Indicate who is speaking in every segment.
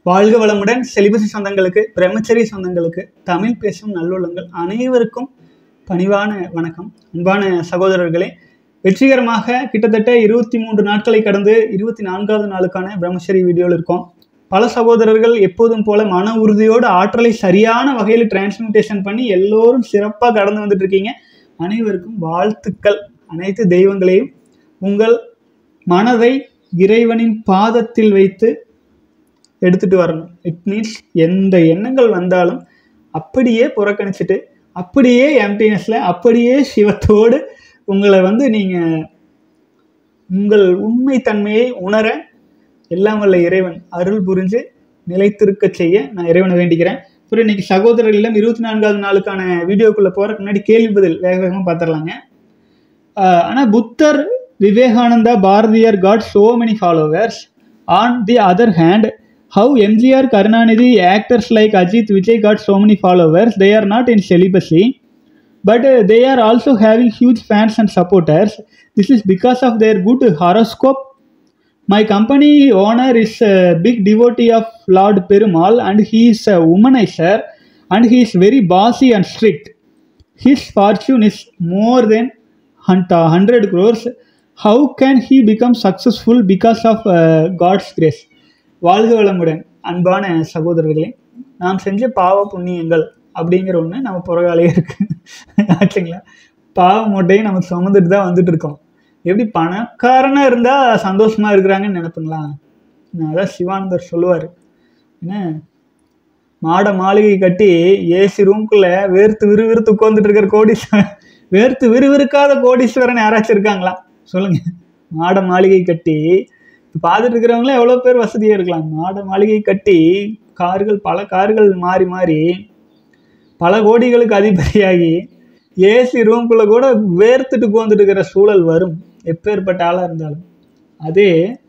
Speaker 1: வாழ்க வளமுடன் செலிபசி சொந்தங்களுக்கு பிரம்மச்சரி சொந்தங்களுக்கு தமிழ் பேசும் நல்லுள்ளங்கள் அனைவருக்கும் பணிவான வணக்கம் அன்பான சகோதரர்களே வெற்றிகரமாக கிட்டத்தட்ட இருபத்தி மூன்று நாட்களை கடந்து இருபத்தி நான்காவது நாளுக்கான பிரம்மச்சரி வீடியோவில் இருக்கோம் பல சகோதரர்கள் எப்போதும் போல மன உறுதியோடு ஆற்றலை சரியான வகையில் டிரான்ஸ்மிட்டேஷன் பண்ணி எல்லோரும் சிறப்பாக கடந்து வந்துட்டு இருக்கீங்க அனைவருக்கும் வாழ்த்துக்கள் அனைத்து தெய்வங்களையும் உங்கள் மனதை இறைவனின் பாதத்தில் வைத்து எடுத்துட்டு வரணும் இட் மீன்ஸ் எந்த எண்ணங்கள் வந்தாலும் அப்படியே புறக்கணிச்சிட்டு அப்படியே எம்டினஸில் அப்படியே சிவத்தோடு உங்களை வந்து நீங்கள் உங்கள் உண்மை தன்மையை உணர எல்லாம் வல்ல இறைவன் அருள் புரிஞ்சு நிலைத்திருக்க செய்ய நான் இறைவனை வேண்டிக்கிறேன் அப்புறம் இன்னைக்கு சகோதரர்களிடம் இருபத்தி நான்காவது நாளுக்கான வீடியோக்குள்ளே போகிறதுக்கு முன்னாடி கேள்வி பதில் வேக வேகமாக பார்த்துடலாங்க ஆனால் Buddha Vivekananda Bharathiyar got so many followers on the other hand how MGR Karunanidhi actors like Ajith Vijay got so many followers they are not in celibacy but uh, they are also having huge fans and supporters this is because of their good horoscope my company owner is a big devotee of lord perumal and he is a womanizer and he is very bossy and strict his fortune is more than hun- 100 crores how can he become successful because of uh, god's grace வாழ்க வளமுடன் அன்பான சகோதரர்களே நாம் செஞ்ச பாவ புண்ணியங்கள் அப்படிங்கிற ஒன்று நம்ம புறகாலே இருக்கு ஆச்சுங்களா பாவ மூட்டையை நம்ம சுமந்துட்டு தான் வந்துட்டு இருக்கோம் எப்படி பணக்காரனாக இருந்தால் சந்தோஷமா இருக்கிறாங்கன்னு நினைப்புங்களா நான் அதான் சிவானந்தர் சொல்லுவார் என்ன மாட மாளிகை கட்டி ஏசி ரூம்குள்ள வேர்த்து விறுவிறுத்து உட்காந்துட்டு இருக்கிற கோடீஸ்வரன் வேர்த்து விறுவிறுக்காத கோடீஸ்வரன் யாராச்சும் இருக்காங்களா சொல்லுங்க மாட மாளிகை கட்டி இப்போ பார்த்துட்டு இருக்கிறவங்களே எவ்வளோ பேர் வசதியாக இருக்கலாம் மாட மாளிகை கட்டி கார்கள் பல கார்கள் மாறி மாறி பல கோடிகளுக்கு அதிபதியாகி ஏசி ரூம்குள்ளே கூட வேர்த்துட்டு உட்காந்துட்டு இருக்கிற சூழல் வரும் எப்பேற்பட்ட ஆளாக இருந்தாலும் அதே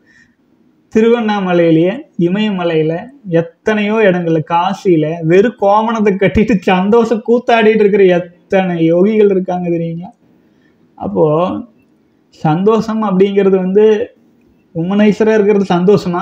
Speaker 1: திருவண்ணாமலையிலேயே இமயமலையில் எத்தனையோ இடங்கள்ல காசியில் வெறும் கோமணத்தை கட்டிட்டு சந்தோஷம் கூத்தாடிட்டு இருக்கிற எத்தனை யோகிகள் இருக்காங்க தெரியுங்களா அப்போது சந்தோஷம் அப்படிங்கிறது வந்து உமனைசராக இருக்கிறது சந்தோஷமா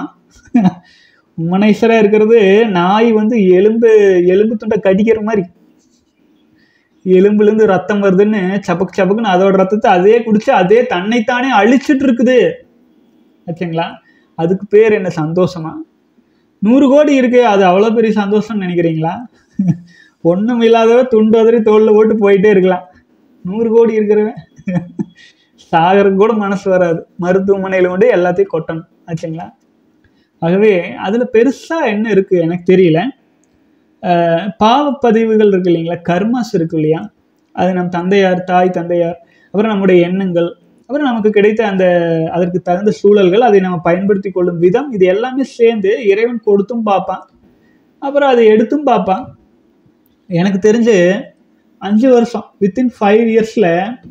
Speaker 1: உமனைசராக இருக்கிறது நாய் வந்து எலும்பு எலும்பு துண்டை கடிக்கிற மாதிரி எலும்புலேருந்து ரத்தம் வருதுன்னு சபக்கு சபக்குன்னு அதோட ரத்தத்தை அதே குடிச்சு அதே தன்னைத்தானே அழிச்சிட்டு இருக்குது ஆச்சுங்களா அதுக்கு பேர் என்ன சந்தோஷமா நூறு கோடி இருக்கு அது அவ்வளோ பெரிய சந்தோஷம்னு நினைக்கிறீங்களா ஒன்றும் இல்லாதவ துண்டு உதறி தோளில் போட்டு போயிட்டே இருக்கலாம் நூறு கோடி இருக்கிறவன் சாகருக்கு கூட மனசு வராது மருத்துவமனையில் கொண்டு எல்லாத்தையும் கொட்டணும் ஆச்சுங்களா ஆகவே அதில் பெருசாக என்ன இருக்குது எனக்கு தெரியல அஹ் பாவப்பதிவுகள் இருக்கு இல்லைங்களா கர்மாஸ் இருக்கு இல்லையா அது நம் தந்தையார் தாய் தந்தையார் அப்புறம் நம்முடைய எண்ணங்கள் அப்புறம் நமக்கு கிடைத்த அந்த அதற்கு தகுந்த சூழல்கள் அதை நம்ம பயன்படுத்தி கொள்ளும் விதம் இது எல்லாமே சேர்ந்து இறைவன் கொடுத்தும் பார்ப்பான் அப்புறம் அதை எடுத்தும் பார்ப்பான் எனக்கு தெரிஞ்சு அஞ்சு வருஷம் வித்தின் ஃபைவ் இயர்ஸில்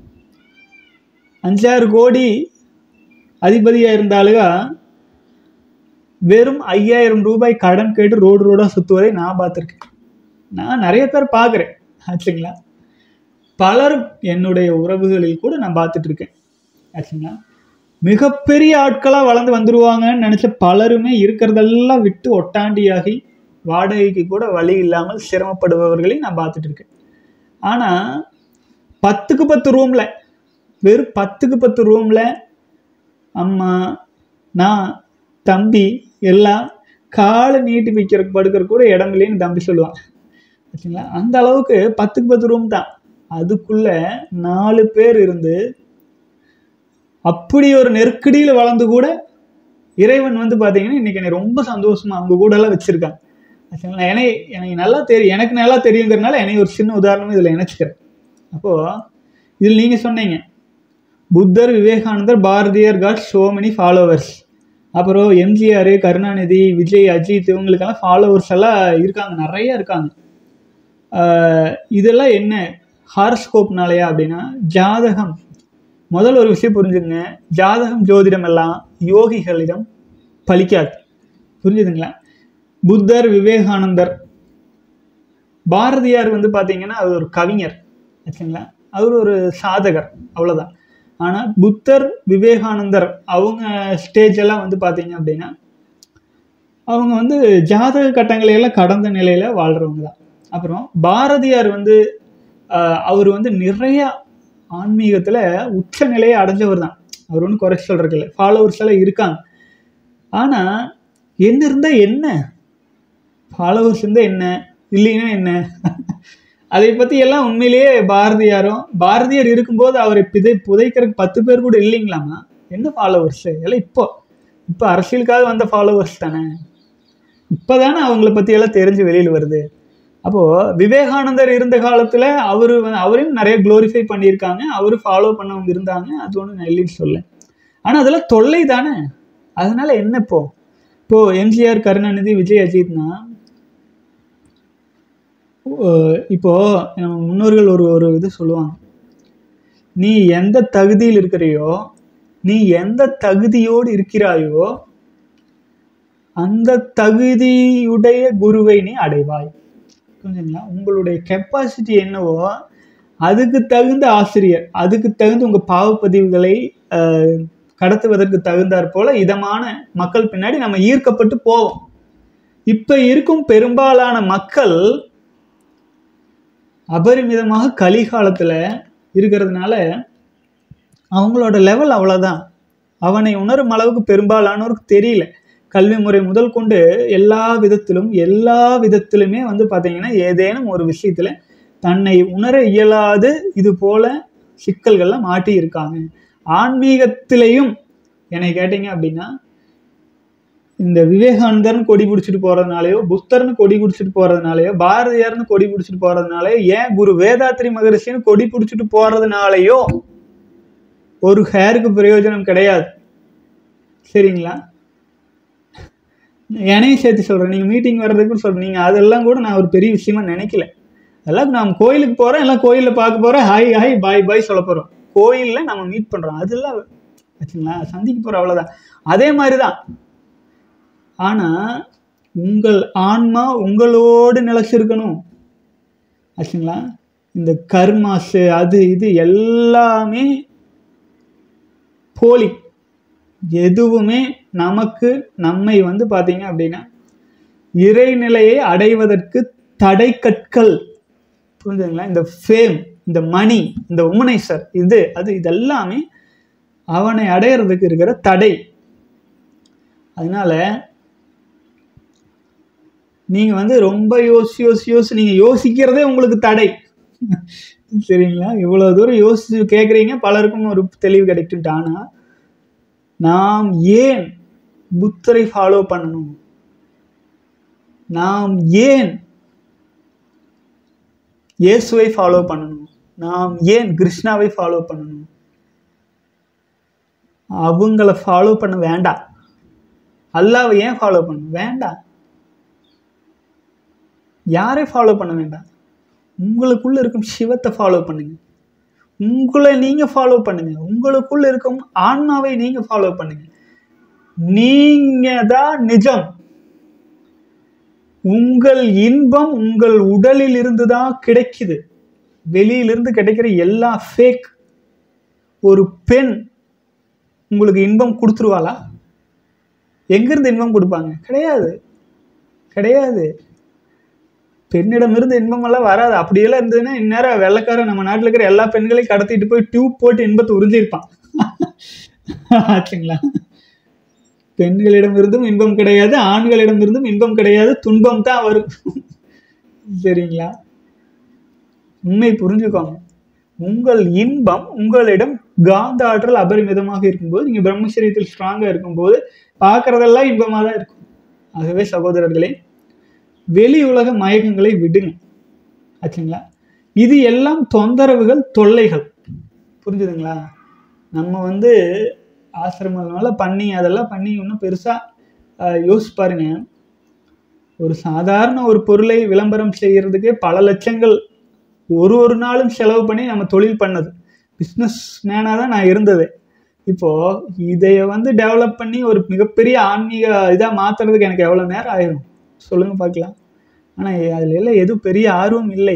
Speaker 1: அஞ்சாறு கோடி அதிபதியாக இருந்தாலுக வெறும் ஐயாயிரம் ரூபாய் கடன் கேட்டு ரோடு ரோடாக சுற்றுவதை நான் பார்த்துருக்கேன் நான் நிறைய பேர் பார்க்குறேன் ஆச்சுங்களா பலரும் என்னுடைய உறவுகளில் கூட நான் பார்த்துட்டு இருக்கேன் ஆச்சுங்களா மிகப்பெரிய ஆட்களாக வளர்ந்து வந்துருவாங்கன்னு நினச்ச பலருமே இருக்கிறதெல்லாம் விட்டு ஒட்டாண்டியாகி வாடகைக்கு கூட வழி இல்லாமல் சிரமப்படுபவர்களையும் நான் பார்த்துட்டு இருக்கேன் ஆனால் பத்துக்கு பத்து ரூமில் வெறும் பத்துக்கு பத்து ரூமில் அம்மா நான் தம்பி எல்லாம் காலை நீட்டி வைக்கிற படுக்கிற கூட இடம் இல்லைன்னு தம்பி சொல்லுவான் ஆச்சுங்களா அந்த அளவுக்கு பத்துக்கு பத்து ரூம் தான் அதுக்குள்ள நாலு பேர் இருந்து அப்படி ஒரு நெருக்கடியில் வளர்ந்து கூட இறைவன் வந்து பார்த்தீங்கன்னா இன்னைக்கு என்னை ரொம்ப சந்தோஷமா அவங்க கூட எல்லாம் வச்சிருக்காங்க ஆச்சுங்களா என்னை எனக்கு நல்லா தெரியும் எனக்கு நல்லா தெரியுங்கிறனால என்னை ஒரு சின்ன உதாரணம் இதில் இணைச்சிக்கிறேன் அப்போது இதில் நீங்கள் சொன்னீங்க Buddha Vivekanandar Bharathiyar got so many followers அப்புறம் எம்ஜிஆர் கருணாநிதி விஜய் அஜித் இவங்களுக்கெல்லாம் ஃபாலோவர்ஸ் எல்லாம் இருக்காங்க நிறைய இருக்காங்க ஆஹ் இதெல்லாம் என்ன ஹாரஸ்கோப்னாலயா அப்படின்னா ஜாதகம் முதல் ஒரு விஷயம் புரிஞ்சுங்க ஜாதகம் ஜோதிடம் எல்லாம் யோகிகளிடம் பலிக்காது புரிஞ்சுதுங்களா புத்தர் விவேகானந்தர் பாரதியார் வந்து பார்த்தீங்கன்னா அவர் ஒரு கவிஞர் ஆச்சுங்களா அவர் ஒரு சாதகர் அவ்வளோதான் ஆனால் புத்தர் விவேகானந்தர் அவங்க ஸ்டேஜ் எல்லாம் வந்து பார்த்தீங்க அப்படின்னா அவங்க வந்து ஜாதக கட்டங்களை எல்லாம் கடந்த நிலையில வாழ்றவங்க தான் அப்புறம் பாரதியார் வந்து ஆஹ், அவர் வந்து நிறைய ஆன்மீகத்துல உச்ச நிலையை அடைஞ்சவர் தான் அவர் ஒன்றும் குறை சொல்றதுக்கு இல்லை ஃபாலோவர்ஸ் எல்லாம் இருக்காங்க ஆனா என்ன இருந்தா என்ன ஃபாலோவர்ஸ் இருந்தா என்ன இல்லைன்னா என்ன அதை பத்தி எல்லாம் உண்மையிலேயே பாரதியாரும் பாரதியார் இருக்கும்போது அவரை பிதை புதைக்கிறதுக்கு பத்து பேர் கூட இல்லைங்களாமா என்ன ஃபாலோவர்ஸ் எல்லாம் இப்போ இப்போ அரசியலுக்காக வந்த ஃபாலோவர்ஸ் தானே இப்போதானே அவங்கள பத்தி எல்லாம் தெரிஞ்சு வெளியில் வருது அப்போ விவேகானந்தர் இருந்த காலத்துல அவரு வந்து அவரையும் நிறைய க்ளோரிஃபை பண்ணியிருக்காங்க அவரு ஃபாலோ பண்ணவங்க இருந்தாங்க அது ஒன்றும் நான் இல்லைன்னு சொல்ல ஆனா அதெல்லாம் தொல்லை தானே அதனால என்ன இப்போ இப்போ எம்ஜிஆர் கருணாநிதி விஜய் அஜித்னா அஹ் இப்போ நம்ம முன்னோர்கள் ஒரு ஒரு இது சொல்லுவாங்க நீ எந்த தகுதியில் இருக்கிறையோ நீ எந்த தகுதியோடு இருக்கிறாயோ அந்த தகுதியுடைய குருவை நீ அடைவாய் புரிஞ்சுங்களா உங்களுடைய கெப்பாசிட்டி என்னவோ அதுக்கு தகுந்த ஆசிரியர் அதுக்கு தகுந்த உங்க பாவப்பதிவுகளை அஹ், கடத்துவதற்கு தகுந்தாற் போல இதமான மக்கள் பின்னாடி நம்ம ஈர்க்கப்பட்டு போவோம் இப்ப இருக்கும் பெரும்பாலான மக்கள் அபரிமிதமாக கலிகாலத்துல இருக்கிறதுனால அவங்களோட லெவல் அவ்வளவுதான் அவனை உணரும் அளவுக்கு பெரும்பாலானோருக்கு தெரியல கல்வி முறை முதல் கொண்டு எல்லா விதத்திலும் எல்லா விதத்திலுமே வந்து பார்த்தீங்கன்னா ஏதேனும் ஒரு விஷயத்துல தன்னை உணர இயலாது இது போல சிக்கல்கள்ல மாட்டி இருக்காங்க ஆன்மீகத்திலையும் என்னை கேட்டீங்க அப்படின்னா இந்த விவேகானந்தர்னு கொடி பிடிச்சிட்டு போறதுனாலயோ புத்தர்னு கொடி பிடிச்சிட்டு போறதுனாலயோ பாரதியார்னு கொடி பிடிச்சிட்டு போறதுனாலயோ ஏன் குரு வேதாத்ரி மகரிஷின்னு கொடி பிடிச்சிட்டு போறதுனாலயோ ஒரு ஹேருக்கு பிரயோஜனம் கிடையாது சரிங்களா என்னையும் சேர்த்து சொல்றேன் நீங்க மீட்டிங் வர்றதுக்கு சொல்றேன் நீங்க அதெல்லாம் கூட நான் ஒரு பெரிய விஷயமா நினைக்கல அதெல்லாம் நான் கோயிலுக்கு போறேன் எல்லாம் கோயில்ல பார்க்க போறேன் ஹாய் ஹாய் பாய் பாய் சொல்ல போறோம் கோயில்ல நம்ம மீட் பண்றோம் அதெல்லாம் ஆச்சுங்களா சந்திக்க போறோம் அவ்வளவுதான் அதே மாதிரிதான் ஆனா உங்கள் ஆன்மா உங்களோடு நிலைச்சிருக்கணும் ஆச்சுங்களா இந்த கர்மாஸ் அது இது எல்லாமே போலி எதுவுமே நமக்கு நம்மை வந்து பார்த்தீங்க அப்படின்னா இறைநிலையை அடைவதற்கு தடைக்கற்கள் புரிஞ்சுதுங்களா இந்த ஃபேம் இந்த மணி இந்த உமனைசர் இது அது இதெல்லாமே அவனை அடையிறதுக்கு இருக்கிற தடை அதனால நீங்க வந்து ரொம்ப யோசி யோசி யோசி நீங்க யோசிக்கிறதே உங்களுக்கு தடை சரிங்களா இவ்வளவு தூரம் யோசிச்சு கேட்குறீங்க பலருக்கும் ஒரு தெளிவு கிடைக்கும்ட்டு ஆனா நாம் ஏன் புத்தரை ஃபாலோ பண்ணணும் நாம் ஏன் இயேசுவை ஃபாலோ பண்ணணும் நாம் ஏன் கிருஷ்ணாவை ஃபாலோ பண்ணணும் அவங்கள ஃபாலோ பண்ண வேண்டாம் அல்லாவை ஏன் ஃபாலோ பண்ணணும் வேண்டாம் யாரை ஃபாலோ பண்ண வேண்டாம் உங்களுக்குள்ள இருக்கும் சிவத்தை ஃபாலோ பண்ணுங்க உங்களை நீங்க ஃபாலோ பண்ணுங்க உங்களுக்குள்ள இருக்கும் ஆன்மாவை நீங்க ஃபாலோ பண்ணுங்க நீங்க தான் நிஜம் உங்கள் இன்பம் உங்கள் உடலில் இருந்து தான் கிடைக்குது வெளியிலிருந்து கிடைக்கிற எல்லா ஃபேக் ஒரு பெண் உங்களுக்கு இன்பம் கொடுத்துருவாளா எங்கிருந்து இன்பம் கொடுப்பாங்க கிடையாது கிடையாது பெண்ணிடமிருந்து இன்பமெல்லாம் வராது அப்படியெல்லாம் இருந்ததுன்னா இந்நேரம் வெள்ளைக்காரன் நம்ம நாட்டில் இருக்கிற எல்லா பெண்களையும் கடத்திட்டு போய் டியூப் போட்டு இன்பத்தை உறிஞ்சிருப்பான் ஆச்சுங்களா பெண்களிடமிருந்தும் இன்பம் கிடையாது ஆண்களிடமிருந்தும் இன்பம் கிடையாது துன்பம் தான் வரும் சரிங்களா உண்மை புரிஞ்சுக்கோங்க உங்கள் இன்பம் உங்களிடம் காந்த ஆற்றல் அபரிமிதமாக இருக்கும்போது நீங்க பிரம்மச்சரியத்தில் ஸ்ட்ராங்கா இருக்கும்போது பார்க்கறதெல்லாம் இன்பமாக தான் இருக்கும் ஆகவே சகோதரர்களே வெளி உலக மயக்கங்களை விடுங்க ஆச்சுங்களா இது எல்லாம் தொந்தரவுகள் தொல்லைகள் புரிஞ்சுதுங்களா நம்ம வந்து ஆசிரமனால பண்ணி அதெல்லாம் பண்ணி இன்னும் பெருசாக யோசிச்சு பாருங்க ஒரு சாதாரண ஒரு பொருளை விளம்பரம் செய்யறதுக்கே பல லட்சங்கள் ஒரு ஒரு நாளும் செலவு பண்ணி நம்ம தொழில் பண்ணது பிஸ்னஸ் மேனாக தான் நான் இருந்தது இப்போ இதைய வந்து டெவலப் பண்ணி ஒரு மிகப்பெரிய ஆன்மீக இதாக மாத்துறதுக்கு எனக்கு எவ்வளோ நேரம் ஆயிரும் சொல்லுங்க பார்க்கலாம் ஆனால் அதில் எல்லாம் எதுவும் பெரிய ஆர்வம் இல்லை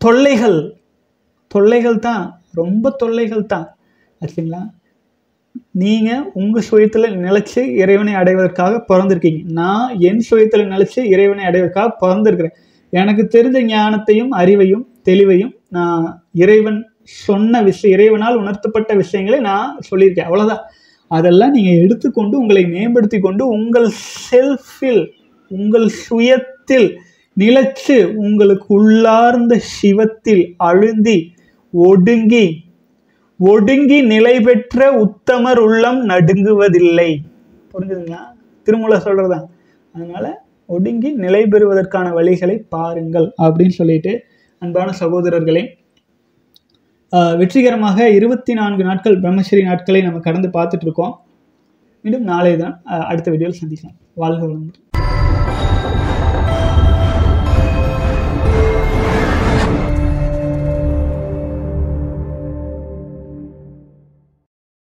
Speaker 1: தொல்லைகள் தொல்லைகள் தான் ரொம்ப தொல்லைகள் தான் ஆச்சுங்களா நீங்கள் உங்கள் சுயத்தில் நிலைச்சு இறைவனை அடைவதற்காக பிறந்திருக்கீங்க நான் என் சுயத்தில் நிலைச்சு இறைவனை அடைவதற்காக பிறந்திருக்கிறேன் எனக்கு தெரிஞ்ச ஞானத்தையும் அறிவையும் தெளிவையும் நான் இறைவன் சொன்ன விஷயம் இறைவனால் உணர்த்தப்பட்ட விஷயங்களை நான் சொல்லியிருக்கேன் அவ்வளோதான் அதெல்லாம் நீங்கள் எடுத்துக்கொண்டு உங்களை மேம்படுத்தி கொண்டு உங்கள் செல்ஃபில் உங்கள் சுயத்தில் நிலைச்சு உங்களுக்கு உள்ளார்ந்த சிவத்தில் அழுந்தி ஒடுங்கி ஒடுங்கி நிலை பெற்ற உத்தமர் உள்ளம் நடுங்குவதில்லை புரிஞ்சுதுங்களா திருமூல சொல்றதுதான் அதனால ஒடுங்கி நிலை பெறுவதற்கான வழிகளை பாருங்கள் அப்படின்னு சொல்லிட்டு அன்பான சகோதரர்களே ஆஹ் வெற்றிகரமாக இருபத்தி நான்கு நாட்கள் பிரம்மச்சரி நாட்களை நம்ம கடந்து பார்த்துட்டு இருக்கோம் மீண்டும் நாளை தான் ஆஹ் அடுத்த வீடியோவில் சந்திக்கலாம் வாழ்க வளமுடன்